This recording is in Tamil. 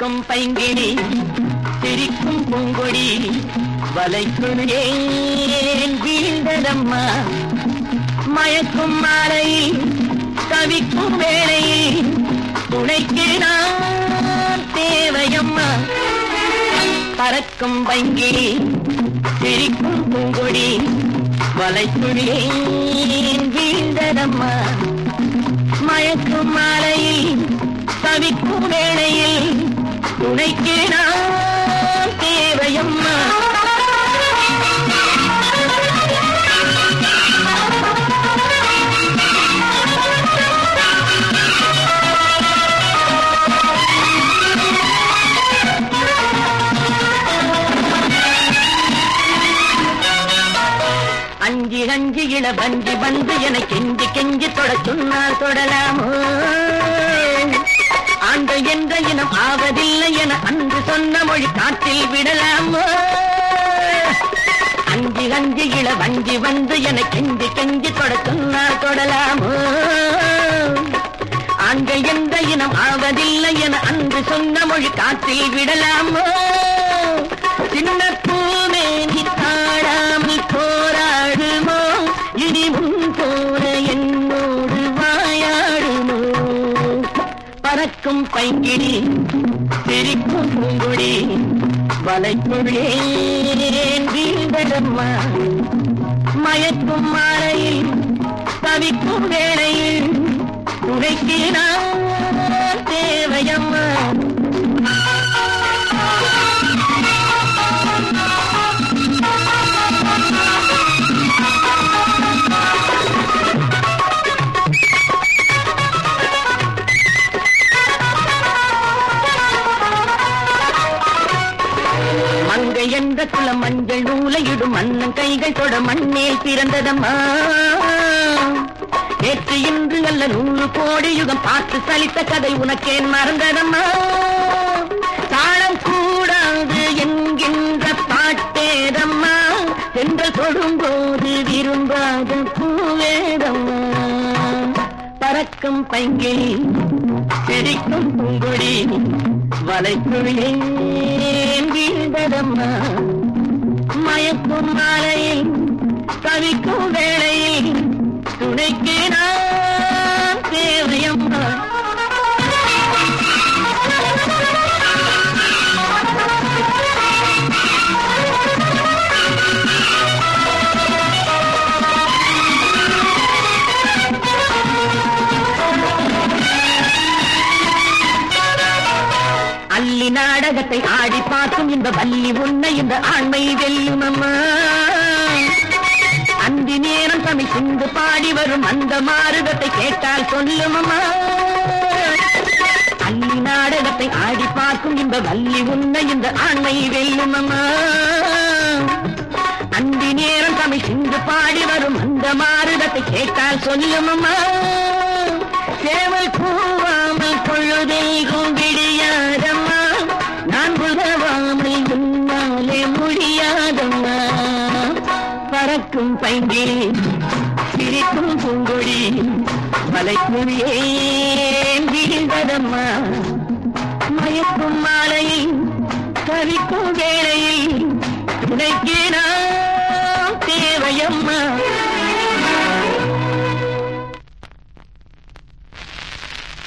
பறக்கும் பைங்கிடி சிரிக்கும் பூங்கொடி வலைக்குள் ஏன் வீழ்ந்ததம்மா மயக்கும் மாலையில் தவிக்கும் வேளையில் துணைக்கு நான் தேவையம்மா பறக்கும் பைங்கிடி சிரிக்கும் பூங்கொடி வலைக்குள் ஏன் வீழ்ந்ததம்மா மயக்கும் மாலையில் தவிக்கும் வேளையில் துணைக்கு நான் தேவையம்மா அஞ்சி அஞ்சி இள வஞ்சி வந்து என கெஞ்சி கெஞ்சி தொட சொன்னால் தொடலாமோ ஆண்கள் என்ற இனம் ஆவதில்லை என அன்று சொன்ன மொழி காற்றில் விடலாமோ அஞ்சி அஞ்சி இள வஞ்சி வந்து என கெஞ்சி கெஞ்சி தொட சொன்னால் தொடலாமோ ஆண்கள் என்ற இனம் ஆவதில்லை என அன்று சொன்ன மொழி காற்றில் விடலாமோ சின்ன பூவே நீ தாழாமல் போராடுமோ இனி முன் போல என்னோடு வாயாடுமோ பறக்கும் பைங்கிடி சிரிக்கும் பூங்குடி வலைக்குள்ளே வீழ்ந்ததம்மா மயக்கும் மாலையில் தவிக்கும் வேளையில் துணைக்கு நான் தேவையம்மா மங்கை என்ற குலம் மஞ்சள் நூலையிடும் மன்னன் கைகள் தொட மண்ணேல் பிறந்ததம்மா நேற்று இன்று அல்ல நூறு கோடி யுகம் பார்த்து சலித்த கதை உனக்கேன் மறந்ததம்மா தாளம் கூடாது என்கின்ற பாட்டேதம்மா சென்றல் தொடும்போது விரும்பாத பூவேதம்மா பறக்கும் பைங்கிளி சிரிக்கும் பூங்கொடி வலைக்குள்ளே வீழ்ந்ததம்மா மயக்கும் மாலையில் தவிக்கும் வேளையில் துணைக்கு நான் தேவையம்மா அள்ளி நாடகத்தை ஆடி பார்க்கும் இந்த வள்ளி உன்னை இந்த ஆண்மை வெல்லும் அம்மா அந்தி நேரம் தமிழ் சிந்து பாடி வரும் அந்த மாறுதத்தை கேட்டால் சொல்லும் அம்மா அள்ளி நாடகத்தை ஆடி பார்க்கும் இந்த வள்ளி உன்னை இந்த ஆண்மை வெல்லும் அம்மா அந்தி நேரம் தமிழ் சிந்து பாடி வரும் அந்த மாறுதத்தை கேட்டால் சொல்லும் அம்மா சேவல் கூவாமல் பொழுதேகும் விடியாதம்மா நான் உதவாமல் உன்னாலே முடியாதம்மா பறக்கும் பைங்கில் சிரிக்கும் பூங்கொடி மலைக்குழியே விழுந்ததம்மா மயக்கும் மாலையில் கவிக்கும் வேளையில் துணைக்கு நான் தேவையம்மா